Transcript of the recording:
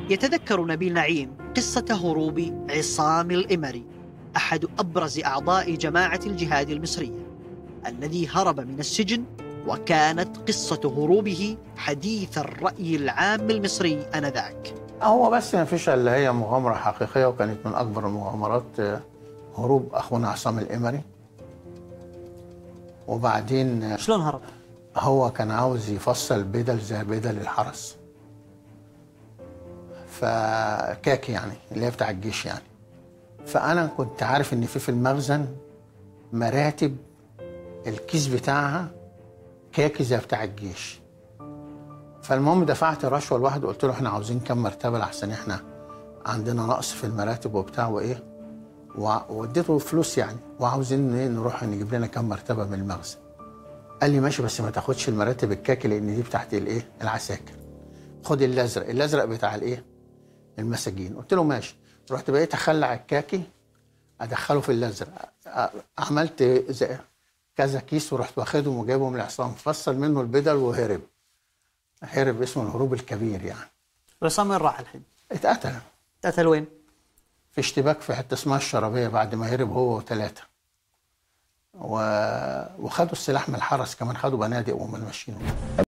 يتذكر نبيل نعيم قصة هروب عصام الإمري أحد أبرز أعضاء جماعة الجهاد المصرية الذي هرب من السجن وكانت قصة هروبه حديث الرأي العام المصري آنذاك هو بس ما فيش الا هي مغامره حقيقيه وكانت من اكبر المغامرات آه، هروب اخونا عصام الامري وبعدين آه، شلون هرب؟ هو كان عاوز يفصل بدل زي بدل الحرس فكاكي يعني اللي هي بتاع الجيش يعني فانا كنت عارف ان في في المخزن مراتب الكيس بتاعها كاكي زي بتاع الجيش فالمهم دفعت رشوه لواحد وقلت له احنا عاوزين كام مرتبه لحسن احنا عندنا نقص في المراتب وبتاع وايه وع- واديته فلوس يعني وعاوزين إيه نروح نجيب لنا كام مرتبه من المخزن قال لي ماشي بس ما تاخدش المراتب الكاكي لان دي بتاعت الايه العساكر خد الازرق الازرق بتاع الايه المساجين قلت له ماشي رحت بقيت اخلع الكاكي ادخله في الازرق ع- عملت زي كذا كيس ورحت واخدهم وجايبهم لعصام فصل منه البدل وهرب هرب اسمه الهروب الكبير يعني عصام وين راح الحين؟ اتقتل قتل وين؟ في اشتباك في حته اسمها الشرابيه بعد ما هرب هو وثلاثه و... وخدوا السلاح من الحرس كمان خدوا بنادق وهم ماشيين